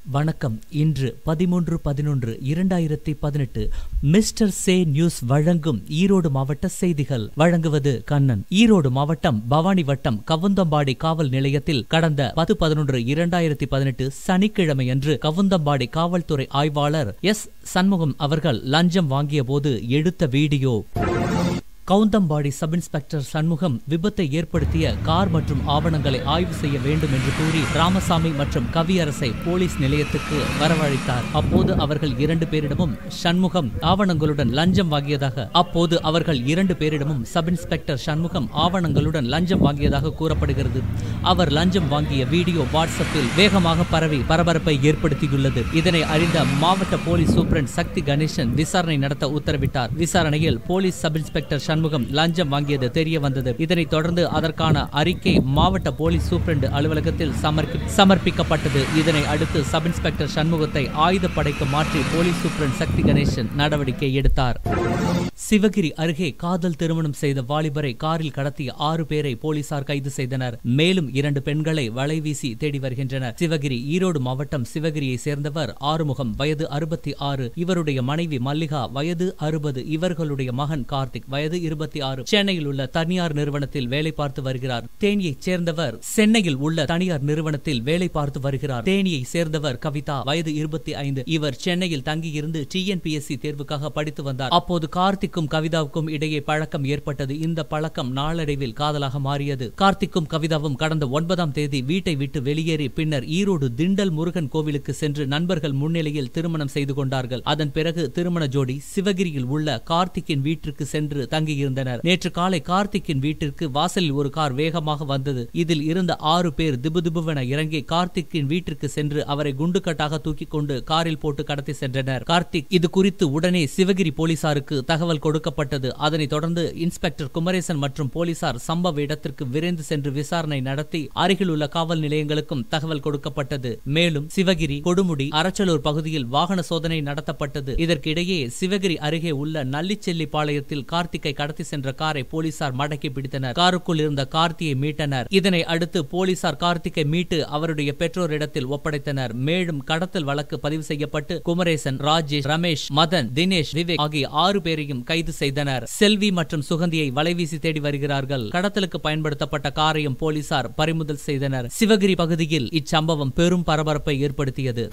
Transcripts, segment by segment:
வணக்கம் இன்று பதிமூன்று பதினொன்று இரண்டாயிரத்தி பதினெட்டு மிஸ்டர் சே நியூஸ் வழங்கும் ஈரோடு மாவட்ட செய்திகள் வழங்குவது கண்ணன் ஈரோடு மாவட்டம் பவானி வட்டம் கவுந்தம்பாடி காவல் நிலையத்தில் கடந்த பத்து பதினொன்று இரண்டாயிரத்தி பதினெட்டு சனிக்கிழமையன்று கவுந்தம்பாடி காவல்துறை ஆய்வாளர் எஸ் சண்முகம் அவர்கள் லஞ்சம் வாங்கிய போது எடுத்த video Kavundampadi sub inspector Shanmugam விபத்தை ஏற்படுத்திய கார் மற்றும் ஆவணங்களை ஆய்வு செய்ய வேண்டும் என்று கூறி ராமசாமி மற்றும் கவியரசை போலீஸ் நிலையத்துக்கு வரவழைத்தார் அப்போது அவர்கள் இரண்டு பேரிடமும் சண்முகம் ஆவணங்களுடன் லஞ்சம் வாங்கியதாக அப்போது அவர்கள் இரண்டு பேரிடமும் சப் இன்ஸ்பெக்டர் சண்முகம் ஆவணங்களுடன் லஞ்சம் வாங்கியதாக கூறப்படுகிறது அவர் லஞ்சம் வாங்கிய வீடியோ வாட்ஸ்அப்பில் வேகமாக பரவி பரபரப்பை ஏற்படுத்தியுள்ளது இதனை அறிந்த மாவட்ட போலீஸ் சூப்பரண்ட் சக்தி கணேசன் விசாரணை நடத்த உத்தரவிட்டார் விசாரணையில் போலீஸ் சப் இன்ஸ்பெக்டர் சண்முகம் லஞ்சம் வாங்கியது தெரிய வந்தது இதனைத் தொடர்ந்து அதற்கான அறிக்கை மாவட்ட போலீஸ் சூப்பரண்ட் அலுவலகத்தில் சமர்ப்பி சமர்ப்பிக்கப்பட்டது இதனை அடுத்து சப் இன்ஸ்பெக்டர் சண்முகத்தை ஆயுதப்படைக்கு மாற்றி போலீஸ் சூப்பரண்ட் சக்தி கணேசன் நடவடிக்கை எடுத்தார் சிவகிரி அருகே காதல் திருமணம் செய்த வாலிபரை காரில் கடத்திய ஆறு பேரை போலீசார் கைது செய்தனர் மேலும் இரண்டு பெண்களை வலைவீசி தேடி வருகின்றனர் சிவகிரி ஈரோடு மாவட்டம் சிவகிரியை சேர்ந்தவர் ஆறுமுகம் வயது அறுபத்தி ஆறு இவருடைய மனைவி மல்லிகா வயது அறுபது இவர்களுடைய மகன் கார்த்திக் வயது இருபத்தி ஆறு சென்னையில் உள்ள தனியார் நிறுவனத்தில் வேலை பார்த்து வருகிறார் தேனியைச் சேர்ந்தவர் சென்னையில் உள்ள தனியார் நிறுவனத்தில் வேலை பார்த்து வருகிறார் தேனியை சேர்ந்தவர் கவிதா வயது இருபத்தி ஐந்து இவர் சென்னையில் தங்கியிருந்து டிஎன்பிஎஸ்சி தேர்வுக்காக படித்து வந்தார் அப்போது கார்த்திக்கும் கவிதாவுக்கும் இடையே பழக்கம் ஏற்பட்டது இந்த பழக்கம் நாளடைவில் காதலாக மாறியது கார்த்திக்கும் கவிதாவும் கடந்த ஒன்பதாம் தேதி வீட்டை விட்டு வெளியேறி பின்னர் ஈரோடு திண்டல் முருகன் கோவிலுக்கு சென்று நண்பர்கள் முன்னிலையில் திருமணம் செய்து கொண்டார்கள் அதன் பிறகு திருமண ஜோடி சிவகிரியில் உள்ள கார்த்திக்கின் வீட்டிற்கு சென்று தங்கியிருந்தனர் நேற்று காலை கார்த்திக்கின் வீட்டிற்கு வாசலில் ஒரு கார் வேகமாக வந்தது இதில் இருந்த ஆறு பேர் திபுதிபுவென இறங்கி கார்த்திக்கின் வீட்டிற்கு சென்று அவரை குண்டுக்கட்டாக தூக்கிக் கொண்டு காரில் போட்டு கடத்தி சென்றனர் கார்த்திக் இது குறித்து உடனே சிவகிரி போலீசாருக்கு தகவல் கொடுக்கப்பட்டது அதனைத் தொடர்ந்து இன்ஸ்பெக்டர் குமரேசன் மற்றும் போலீசார் சம்பவ இடத்திற்கு விரைந்து சென்று விசாரணை நடத்தி அருகில் உள்ள காவல் நிலையங்களுக்கும் தகவல் கொடுக்கப்பட்டது மேலும் சிவகிரி கொடுமுடி அரச்சலூர் பகுதியில் வாகன சோதனை நடத்தப்பட்டது இதற்கிடையே சிவகிரி அருகே உள்ள நல்லிச்செல்லி பாளையத்தில் கார்த்திக்கை கடத்தி சென்ற காரை போலீசார் மடக்கி பிடித்தனர் காருக்குள் இருந்த கார்த்தியை மீட்டனர் இதனை அடுத்து போலீசார் கார்த்திக்கை மீட்டு அவருடைய பெற்றோரிடத்தில் ஒப்படைத்தனர் மேலும் கடத்தல் வழக்கு பதிவு செய்யப்பட்டு குமரேசன் ராஜேஷ் ரமேஷ் மதன் தினேஷ் விவேக் ஆகிய ஆறு பேரையும் கைது செய்தனர் செல்வி மற்றும் சுகந்தியை வலைவீசி தேடி வருகிறார்கள் கடத்தலுக்கு பயன்படுத்தப்பட்ட காரையும் போலீசார் பறிமுதல் செய்தனர் சிவகிரி பகுதியில் இச்சம்பவம் பெரும் பரபரப்பை ஏற்படுத்தியது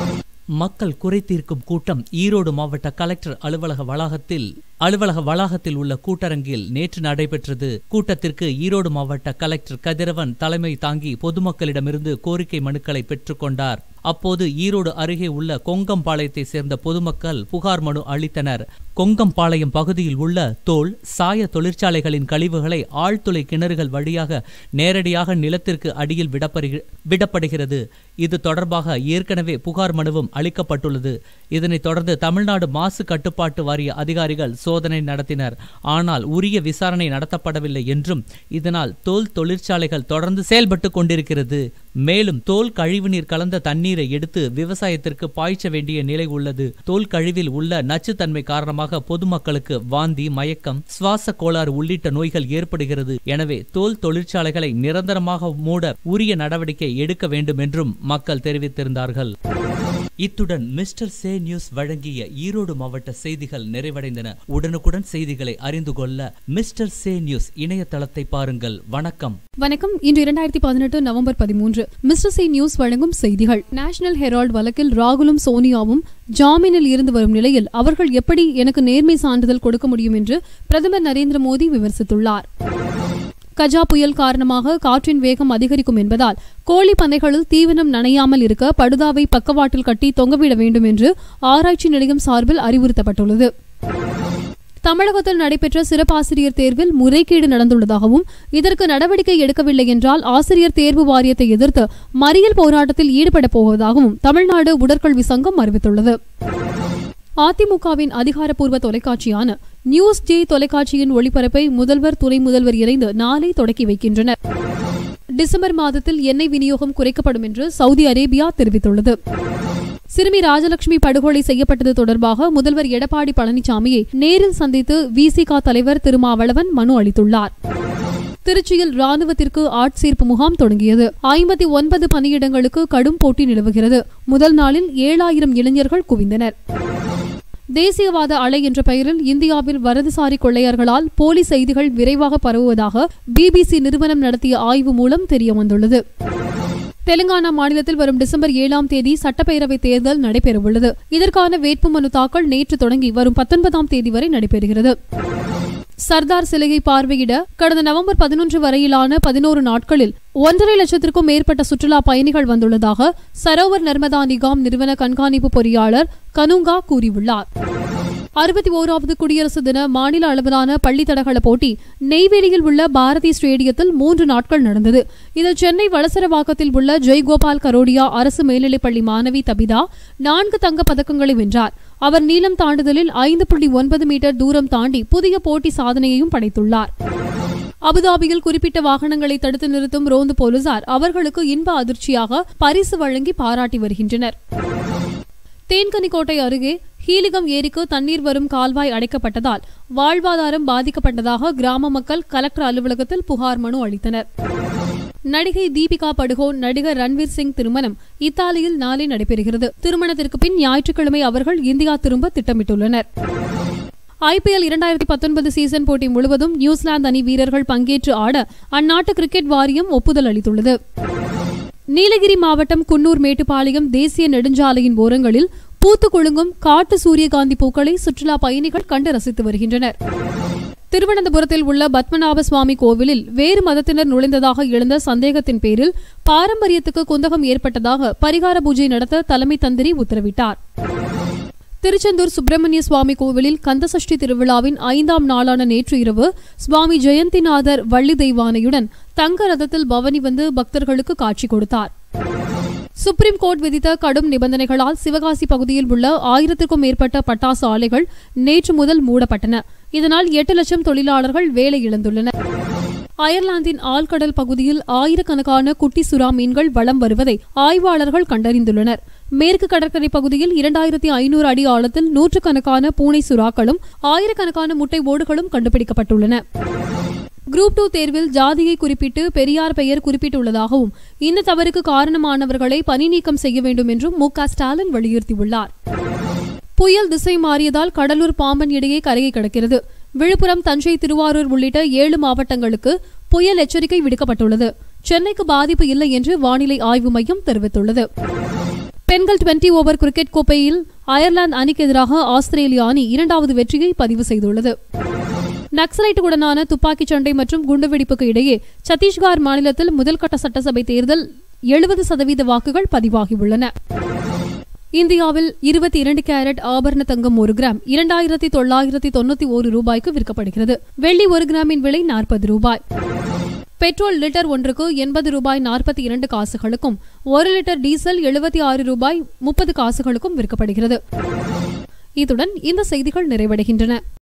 மக்கள் குறை தீர்க்கும் கூட்டம் ஈரோடு மாவட்ட கலெக்டர் அலுவலக வளாகத்தில் அலுவலக வளாகத்தில் உள்ள கூட்டரங்கில் நேற்று நடைபெற்றது கூட்டத்திற்கு ஈரோடு மாவட்ட கலெக்டர் கதிரவன் தலைமை தாங்கி பொதுமக்களிடமிருந்து கோரிக்கை மனுக்களை பெற்றுக்கொண்டார் அப்போது ஈரோடு அருகே உள்ள கொங்கம்பாளையத்தை சேர்ந்த பொதுமக்கள் புகார் மனு அளித்தனர் கொங்கம்பாளையம் பகுதியில் உள்ள தோல் சாய தொழிற்சாலைகளின் கழிவுகளை ஆழ்துளை கிணறுகள் வழியாக நேரடியாக நிலத்திற்கு அடியில் விடப்படுகிறது இது தொடர்பாக ஏற்கனவே புகார் மனுவும் அளிக்கப்பட்டுள்ளது இதனைத் தொடர்ந்து தமிழ்நாடு மாசு கட்டுப்பாட்டு வாரிய அதிகாரிகள் சோதனை நடத்தினர் ஆனால் உரிய விசாரணை நடத்தப்படவில்லை என்றும் இதனால் தோல் தொழிற்சாலைகள் தொடர்ந்து செயல்பட்டு கொண்டிருக்கிறது மேலும் தோல் கழிவுநீர் கலந்த தண்ணீரை எடுத்து விவசாயத்திற்கு பாய்ச்ச வேண்டிய நிலை உள்ளது தோல் கழிவில் உள்ள நச்சுத்தன்மை காரணமாக பொதுமக்களுக்கு வாந்தி மயக்கம் சுவாச கோளாறு உள்ளிட்ட நோய்கள் ஏற்படுகிறது எனவே தோல் தொழிற்சாலைகளை நிரந்தரமாக மூட உரிய நடவடிக்கை எடுக்க வேண்டும் என்றும் மக்கள் தெரிவித்திருந்தார்கள் இத்துடன் மிஸ்டர் சே நியூஸ் வழங்கிய ஈரோடு மாவட்ட செய்திகள் நிறைவடைந்தன உடனுக்குடன் செய்திகளை அறிந்து கொள்ள மிஸ்டர் சே நியூஸ் இணையதளத்தை பாருங்கள் வணக்கம் வணக்கம் இன்று இரண்டாயிரத்தி பதினெட்டு நவம்பர் பதிமூன்று மிஸ்டர் சி நியூஸ் வழங்கும் செய்திகள் நேஷனல் ஹெரால்ட் வழக்கில் ராகுலும் சோனியாவும் ஜாமீனில் இருந்து வரும் நிலையில் அவர்கள் எப்படி எனக்கு நேர்மை சான்றிதழ் கொடுக்க முடியும் என்று பிரதமர் நரேந்திர மோடி விமர்சித்துள்ளார் கஜா புயல் காரணமாக காற்றின் வேகம் அதிகரிக்கும் என்பதால் கோழி பண்ணைகளில் தீவனம் நனையாமல் இருக்க படுதாவை பக்கவாட்டில் கட்டி தொங்கவிட வேண்டும் என்று ஆராய்ச்சி நிலையம் சார்பில் அறிவுறுத்தப்பட்டுள்ளது தமிழகத்தில் நடைபெற்ற சிறப்பாசிரியர் தேர்வில் முறைகேடு நடந்துள்ளதாகவும் இதற்கு நடவடிக்கை எடுக்கவில்லை என்றால் ஆசிரியர் தேர்வு வாரியத்தை எதிர்த்து மறியல் போராட்டத்தில் ஈடுபடப் போவதாகவும் தமிழ்நாடு உடற்கல்வி சங்கம் அறிவித்துள்ளது அதிமுகவின் அதிகாரப்பூர்வ தொலைக்காட்சியான நியூஸ் ஜே தொலைக்காட்சியின் ஒளிபரப்பை முதல்வர் துணை முதல்வர் இணைந்து நாளை தொடக்கி வைக்கின்றனர் டிசம்பர் மாதத்தில் எண்ணெய் விநியோகம் குறைக்கப்படும் என்று சவுதி அரேபியா தெரிவித்துள்ளது சிறுமி ராஜலட்சுமி படுகொலை செய்யப்பட்டது தொடர்பாக முதல்வர் எடப்பாடி பழனிசாமியை நேரில் சந்தித்து விசிக தலைவர் திருமாவளவன் மனு அளித்துள்ளார் திருச்சியில் ராணுவத்திற்கு ஆட்சேர்ப்பு முகாம் தொடங்கியது ஐம்பத்தி ஒன்பது பணியிடங்களுக்கு கடும் போட்டி நிலவுகிறது முதல் நாளில் ஏழாயிரம் இளைஞர்கள் குவிந்தனர் தேசியவாத அலை என்ற பெயரில் இந்தியாவில் வரதுசாரி கொள்ளையர்களால் போலி செய்திகள் விரைவாக பரவுவதாக பிபிசி நிறுவனம் நடத்திய ஆய்வு மூலம் தெரியவந்துள்ளது தெலுங்கானா மாநிலத்தில் வரும் டிசம்பர் ஏழாம் தேதி சட்டப்பேரவை தேர்தல் நடைபெறவுள்ளது இதற்கான வேட்புமனு தாக்கல் நேற்று தொடங்கி வரும் பத்தொன்பதாம் தேதி வரை நடைபெறுகிறது சர்தார் சிலையை பார்வையிட கடந்த நவம்பர் பதினொன்று வரையிலான பதினோரு நாட்களில் ஒன்றரை லட்சத்திற்கும் மேற்பட்ட சுற்றுலா பயணிகள் வந்துள்ளதாக சரோவர் நர்மதா நிகாம் நிறுவன கண்காணிப்பு பொறியாளர் கனுங்கா கூறியுள்ளார் அறுபத்தி ஓராவது குடியரசு தின மாநில அளவிலான பள்ளி தடகள போட்டி நெய்வேலியில் உள்ள பாரதி ஸ்டேடியத்தில் மூன்று நாட்கள் நடந்தது இதில் சென்னை வளசரவாக்கத்தில் உள்ள ஜெய்கோபால் கரோடியா அரசு மேல்நிலைப்பள்ளி மாணவி தபிதா நான்கு தங்கப் பதக்கங்களை வென்றார் அவர் நீளம் தாண்டுதலில் ஐந்து புள்ளி ஒன்பது மீட்டர் தூரம் தாண்டி புதிய போட்டி சாதனையையும் படைத்துள்ளார் அபுதாபியில் குறிப்பிட்ட வாகனங்களை தடுத்து நிறுத்தும் ரோந்து போலீசார் அவர்களுக்கு இன்ப அதிர்ச்சியாக பரிசு வழங்கி பாராட்டி வருகின்றனர் தேன்கனிக்கோட்டை அருகே ஹீலிகம் ஏரிக்கு தண்ணீர் வரும் கால்வாய் அடைக்கப்பட்டதால் வாழ்வாதாரம் பாதிக்கப்பட்டதாக கிராம மக்கள் கலெக்டர் அலுவலகத்தில் புகார் மனு அளித்தனர் நடிகை தீபிகா படுகோன் நடிகர் ரன்வீர் சிங் திருமணம் இத்தாலியில் நாளை நடைபெறுகிறது திருமணத்திற்கு பின் ஞாயிற்றுக்கிழமை அவர்கள் இந்தியா திரும்ப திட்டமிட்டுள்ளனர் ஐபிஎல் இரண்டாயிரத்தி பத்தொன்பது சீசன் போட்டி முழுவதும் நியூசிலாந்து அணி வீரர்கள் பங்கேற்று ஆட அந்நாட்டு கிரிக்கெட் வாரியம் ஒப்புதல் அளித்துள்ளது நீலகிரி மாவட்டம் குன்னூர் மேட்டுப்பாளையம் தேசிய நெடுஞ்சாலையின் ஓரங்களில் பூத்து குலுங்கும் காட்டு சூரியகாந்தி பூக்களை சுற்றுலா பயணிகள் கண்டு ரசித்து வருகின்றனர் திருவனந்தபுரத்தில் உள்ள பத்மநாப சுவாமி கோவிலில் வேறு மதத்தினர் நுழைந்ததாக எழுந்த சந்தேகத்தின் பேரில் பாரம்பரியத்துக்கு குந்தகம் ஏற்பட்டதாக பரிகார பூஜை நடத்த தலைமை தந்திரி உத்தரவிட்டார் திருச்செந்தூர் சுப்பிரமணிய சுவாமி கோவிலில் கந்தசஷ்டி திருவிழாவின் ஐந்தாம் நாளான நேற்று இரவு சுவாமி ஜெயந்திநாதர் வள்ளி தெய்வானையுடன் தங்க ரதத்தில் பவனி வந்து பக்தர்களுக்கு காட்சி கொடுத்தார் சுப்ரீம் கோர்ட் விதித்த கடும் நிபந்தனைகளால் சிவகாசி பகுதியில் உள்ள ஆயிரத்திற்கும் மேற்பட்ட பட்டாசு ஆலைகள் நேற்று முதல் மூடப்பட்டன இதனால் எட்டு லட்சம் தொழிலாளர்கள் வேலை இழந்துள்ளனர் அயர்லாந்தின் ஆழ்கடல் பகுதியில் ஆயிரக்கணக்கான குட்டி சுறா மீன்கள் வலம் வருவதை ஆய்வாளர்கள் கண்டறிந்துள்ளனர் மேற்கு கடற்கரை பகுதியில் இரண்டாயிரத்தி ஐநூறு அடி ஆழத்தில் நூற்றுக்கணக்கான பூனை சுறாக்களும் ஆயிரக்கணக்கான முட்டை ஓடுகளும் கண்டுபிடிக்கப்பட்டுள்ளன குரூப் டூ தேர்வில் ஜாதியை குறிப்பிட்டு பெரியார் பெயர் குறிப்பிட்டுள்ளதாகவும் இந்த தவறுக்கு காரணமானவர்களை பணி நீக்கம் செய்ய வேண்டும் என்றும் மு க ஸ்டாலின் வலியுறுத்தியுள்ளார் புயல் திசை மாறியதால் கடலூர் பாம்பன் இடையே கரையை கடக்கிறது விழுப்புரம் தஞ்சை திருவாரூர் உள்ளிட்ட ஏழு மாவட்டங்களுக்கு புயல் எச்சரிக்கை விடுக்கப்பட்டுள்ளது சென்னைக்கு பாதிப்பு இல்லை என்று வானிலை ஆய்வு மையம் தெரிவித்துள்ளது பெண்கள் டுவெண்டி ஓவர் கிரிக்கெட் கோப்பையில் அயர்லாந்து அணிக்கு எதிராக ஆஸ்திரேலிய அணி இரண்டாவது வெற்றியை பதிவு செய்துள்ளது நக்சலைட்டுடனான துப்பாக்கிச் சண்டை மற்றும் குண்டுவெடிப்புக்கு இடையே சத்தீஸ்கர் மாநிலத்தில் முதல்கட்ட சட்டசபை தேர்தல் எழுபது சதவீத வாக்குகள் பதிவாகியுள்ளன இந்தியாவில் இருபத்தி இரண்டு கேரட் ஆபரண தங்கம் ஒரு கிராம் இரண்டாயிரத்தி தொள்ளாயிரத்தி தொண்ணூத்தி ஒரு ரூபாய்க்கு விற்கப்படுகிறது வெள்ளி ஒரு கிராமின் விலை நாற்பது ரூபாய் பெட்ரோல் லிட்டர் ஒன்றுக்கு எண்பது ரூபாய் நாற்பத்தி இரண்டு காசுகளுக்கும் ஒரு லிட்டர் டீசல் எழுபத்தி ஆறு ரூபாய் முப்பது காசுகளுக்கும் விற்கப்படுகிறது இத்துடன் இந்த செய்திகள் நிறைவடைகின்றன